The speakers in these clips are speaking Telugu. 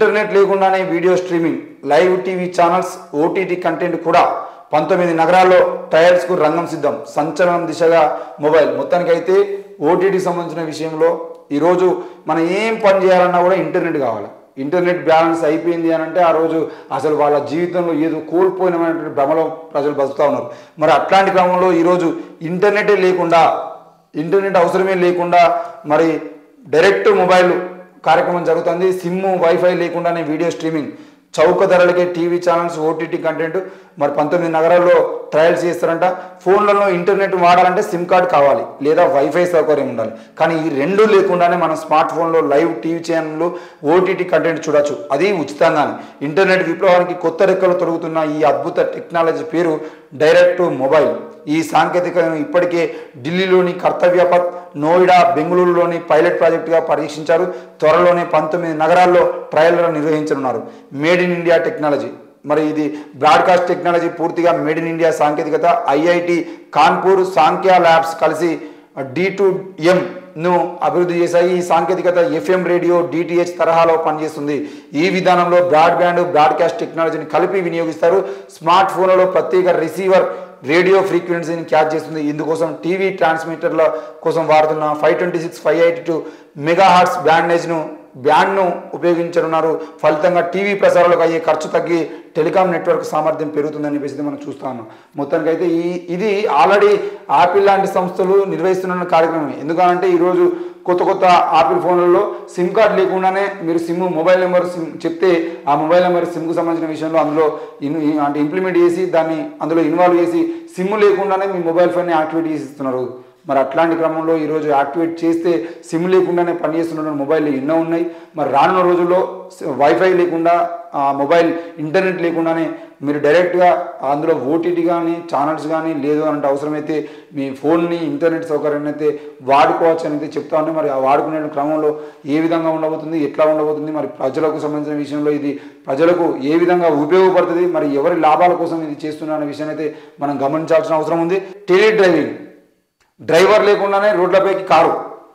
ఇంటర్నెట్ లేకుండానే video streaming live TV channels OTT content కూడా పంతొమ్మిది నగరాల్లో ట్రయల్స్కు రంగం సిద్ధం సంచలనం దిశగా మొబైల్ మొత్తానికైతే ఓటీటీకి సంబంధించిన విషయంలో ఈరోజు మనం ఏం పని చేయాలన్నా కూడా ఇంటర్నెట్ కావాలి ఇంటర్నెట్ బ్యాలెన్స్ అయిపోయింది అని అంటే ఆ రోజు అసలు వాళ్ళ జీవితంలో ఏదో కోల్పోయినటువంటి భ్రమలో ప్రజలు బతుకుతూ ఉన్నారు మరి అట్లాంటి క్రమంలో ఈరోజు ఇంటర్నెటే లేకుండా ఇంటర్నెట్ అవసరమే లేకుండా మరి డైరెక్ట్ మొబైల్ కార్యక్రమం జరుగుతుంది సిమ్ వైఫై లేకుండానే వీడియో స్ట్రీమింగ్ చౌక ధరలకే టీవీ ఛానల్స్ ఓటీటీ కంటెంట్ మరి పంతొమ్మిది నగరాల్లో ట్రయల్స్ చేస్తారంట ఫోన్లలో ఇంటర్నెట్ వాడాలంటే సిమ్ కార్డ్ కావాలి లేదా వైఫై సౌకర్యం ఉండాలి కానీ ఈ రెండు లేకుండానే మనం స్మార్ట్ ఫోన్లో లైవ్ టీవీ ఛానళ్ళు ఓటీటీ కంటెంట్ చూడొచ్చు అది ఉచితంగానే ఇంటర్నెట్ విప్లవానికి కొత్త రెక్కలు తొడుగుతున్న ఈ అద్భుత టెక్నాలజీ పేరు డైరెక్ట్ మొబైల్ ఈ సాంకేతికతను ఇప్పటికే ఢిల్లీలోని కర్తవ్యపథ్ నోయిడా బెంగళూరులోని పైలట్ ప్రాజెక్టుగా పరీక్షించారు త్వరలోనే పంతొమ్మిది నగరాల్లో ట్రయల్ నిర్వహించనున్నారు మేడ్ ఇన్ ఇండియా టెక్నాలజీ మరి ఇది బ్రాడ్కాస్ట్ టెక్నాలజీ పూర్తిగా మేడ్ ఇన్ ఇండియా సాంకేతికత ఐఐటి కాన్పూర్ సాంఖ్య ల్యాబ్స్ కలిసి డి టు ఎం ను అభివృద్ధి చేశాయి ఈ సాంకేతికత ఎఫ్ఎం రేడియో డిటిహెచ్ తరహాలో పనిచేస్తుంది ఈ విధానంలో బ్రాడ్బ్యాండ్ బ్రాడ్కాస్ట్ టెక్నాలజీని కలిపి వినియోగిస్తారు స్మార్ట్ ఫోన్లలో ప్రత్యేక రిసీవర్ రేడియో ఫ్రీక్వెన్సీని క్యాచ్ చేస్తుంది ఇందుకోసం టీవీ ట్రాన్స్మిటర్ల కోసం వాడుతున్న five twenty six five eighty two mega hertz బ్యాండేజ్ను బ్యాండ్ను ఉపయోగించనున్నారు ఫలితంగా టీవీ ప్రసారాలకు అయ్యే ఖర్చు తగ్గి టెలికాం నెట్వర్క్ సామర్థ్యం పెరుగుతుందని చెప్పేసి మనం చూస్తా ఉన్నాం మొత్తానికి అయితే ఈ ఇది ఆల్రెడీ ఆపిల్ లాంటి సంస్థలు నిర్వహిస్తున్న కార్యక్రమం ఎందుకంటే ఈరోజు కొత్త కొత్త ఆపిల్ ఫోన్లలో సిమ్ కార్డ్ లేకుండానే మీరు సిమ్ మొబైల్ నెంబర్ సిమ్ చెప్తే ఆ మొబైల్ నెంబర్ సిమ్కు సంబంధించిన విషయంలో అందులో ఇన్ అంటే ఇంప్లిమెంట్ చేసి దాన్ని అందులో ఇన్వాల్వ్ చేసి సిమ్ లేకుండానే మీ మొబైల్ ఫోన్ని యాక్టివేట్ చేసి ఇస్తున్నారు మరి అట్లాంటి క్రమంలో ఈరోజు యాక్టివేట్ చేస్తే సిమ్ లేకుండానే పనిచేస్తున్న మొబైల్ ఎన్నో ఉన్నాయి మరి రానున్న రోజుల్లో వైఫై లేకుండా ఆ మొబైల్ ఇంటర్నెట్ లేకుండానే మీరు డైరెక్ట్గా అందులో ఓటీటీ కానీ ఛానల్స్ కానీ లేదు అంటే అవసరమైతే మీ ఫోన్ని ఇంటర్నెట్ సౌకర్యాన్ని అయితే వాడుకోవచ్చు అని అయితే చెప్తా ఉన్నాయి మరి ఆ వాడుకునే క్రమంలో ఏ విధంగా ఉండబోతుంది ఎట్లా ఉండబోతుంది మరి ప్రజలకు సంబంధించిన విషయంలో ఇది ప్రజలకు ఏ విధంగా ఉపయోగపడుతుంది మరి ఎవరి లాభాల కోసం ఇది చేస్తున్నా అనే విషయాన్ని అయితే మనం గమనించాల్సిన అవసరం ఉంది టెలి డ్రైవింగ్ డ్రైవర్ లేకుండానే రోడ్లపైకి కారు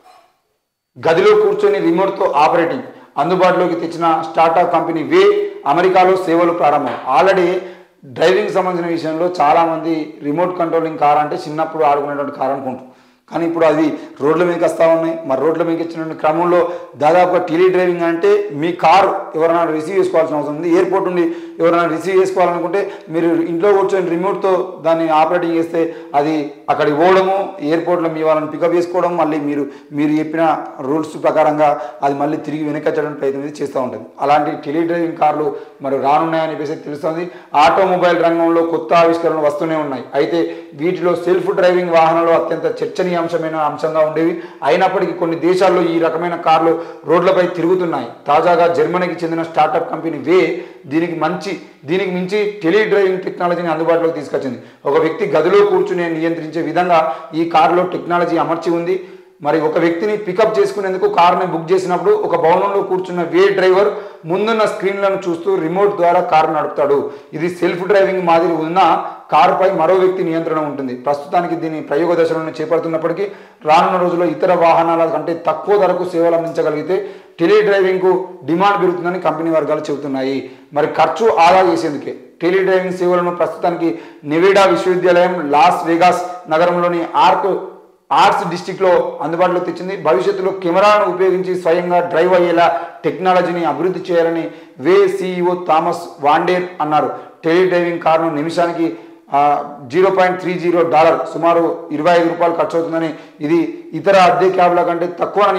గదిలో కూర్చొని రిమోట్తో ఆపరేటింగ్ అందుబాటులోకి తెచ్చిన స్టార్టప్ కంపెనీ వే అమెరికాలో సేవలు ప్రారంభం ఆల్రెడీ డ్రైవింగ్ సంబంధించిన విషయంలో చాలామంది రిమోట్ కంట్రోలింగ్ కార్ అంటే చిన్నప్పుడు ఆడుకునేటువంటి కార్ అనుకుంటారు కానీ ఇప్పుడు అది రోడ్ల మీదకి వస్తూ ఉన్నాయి మరి రోడ్ల మీదకి ఇచ్చిన క్రమంలో దాదాపుగా టెలీ డ్రైవింగ్ అంటే మీ కారు ఎవరైనా రిసీవ్ చేసుకోవాల్సిన అవసరం ఉంది ఎయిర్పోర్ట్ నుండి ఎవరైనా రిసీవ్ చేసుకోవాలనుకుంటే మీరు ఇంట్లో కూర్చొని రిమోట్తో దాన్ని ఆపరేటింగ్ చేస్తే అది అక్కడికి పోవడము ఎయిర్పోర్ట్లో మీ వాళ్ళని పికప్ చేసుకోవడం మళ్ళీ మీరు మీరు చెప్పిన రూల్స్ ప్రకారంగా అది మళ్ళీ తిరిగి వెనకచ్చడానికి ప్రయత్నం అయితే చేస్తూ ఉంటుంది అలాంటి టెలీ డ్రైవింగ్ కార్లు మరి రానున్నాయని చెప్పేసి తెలుస్తుంది ఆటోమొబైల్ రంగంలో కొత్త ఆవిష్కరణలు వస్తూనే ఉన్నాయి అయితే వీటిలో సెల్ఫ్ డ్రైవింగ్ వాహనాలు అత్యంత చర్చనీయాంశమైన అంశంగా ఉండేవి అయినప్పటికీ కొన్ని దేశాల్లో ఈ రకమైన కార్లు రోడ్లపై తిరుగుతున్నాయి తాజాగా జర్మనీకి చెందిన స్టార్టప్ కంపెనీ వే దీనికి మంచి దీనికి మించి టెలి డ్రైవింగ్ టెక్నాలజీని అందుబాటులోకి తీసుకొచ్చింది ఒక వ్యక్తి గదిలో కూర్చుని నియంత్రించే విధంగా ఈ కారులో టెక్నాలజీ అమర్చి ఉంది మరి ఒక వ్యక్తిని పికప్ చేసుకునేందుకు కారుని బుక్ చేసినప్పుడు ఒక భవనంలో కూర్చున్న వే డ్రైవర్ ముందున్న స్క్రీన్లను చూస్తూ రిమోట్ ద్వారా కారు నడుపుతాడు ఇది సెల్ఫ్ డ్రైవింగ్ మాదిరి ఉన్న కారుపై మరో వ్యక్తి నియంత్రణ ఉంటుంది ప్రస్తుతానికి దీని ప్రయోగ దశలను చేపడుతున్నప్పటికీ రానున్న రోజుల్లో ఇతర వాహనాల కంటే తక్కువ ధరకు సేవలు అందించగలిగితే టెలి డ్రైవింగ్కు డిమాండ్ పెరుగుతుందని కంపెనీ వర్గాలు చెబుతున్నాయి మరి ఖర్చు ఆదా చేసేందుకే టెలి డ్రైవింగ్ సేవలను ప్రస్తుతానికి నెవిడా విశ్వవిద్యాలయం లాస్ వేగాస్ నగరంలోని ఆర్క్ ఆర్ట్స్ డిస్టిక్లో అందుబాటులో తెచ్చింది భవిష్యత్తులో కెమెరాను ఉపయోగించి స్వయంగా డ్రైవ్ అయ్యేలా టెక్నాలజీని అభివృద్ధి చేయాలని వే సీఈఓ థామస్ వాండేర్ అన్నారు టెలి డ్రైవింగ్ కారును నిమిషానికి zero point three zero dollar సుమారు ఇరవై ఐదు రూపాయలు ఖర్చు అవుతుందని ఇది ఇతర అద్దె క్యాబ్ల కంటే తక్కువని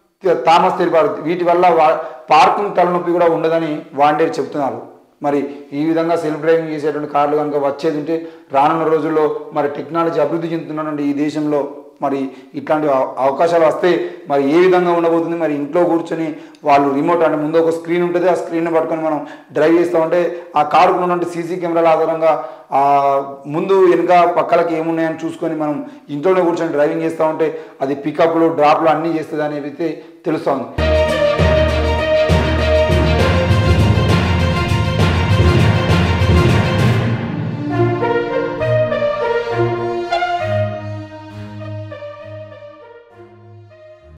థామస్ తెలిపారు వీటి వల్ల వా- పార్కింగ్ తలనొప్పి కూడా ఉండదని వాండేర్ చెబుతున్నారు మరి ఈ విధంగా సెల్ఫ్ డ్రైవింగ్ చేసేటువంటి కార్లు కనుక వచ్చేది ఉంటే రానున్న రోజుల్లో మరి టెక్నాలజీ అభివృద్ధి చెందుతున్నటువంటి ఈ దేశంలో మరి ఇట్లాంటి అవ- అవకాశాలు వస్తే మరి ఏ విధంగా ఉండబోతుంది మరి ఇంట్లో కూర్చొని వాళ్ళు రిమోట్ అంటే ముందు ఒక స్క్రీన్ ఉంటుంది ఆ స్క్రీన్ పట్టుకొని మనం డ్రైవ్ చేస్తూ ఉంటే ఆ కారుకు ఉన్నటువంటి సీసీ కెమెరాల ఆధారంగా ఆ ముందు వెనుక పక్కలకి ఏమున్నాయని చూసుకొని మనం ఇంట్లోనే కూర్చొని డ్రైవింగ్ చేస్తూ ఉంటే అది పికప్లు డ్రాప్లు అన్నీ చేస్తుంది అనేది అయితే తెలుస్తోంది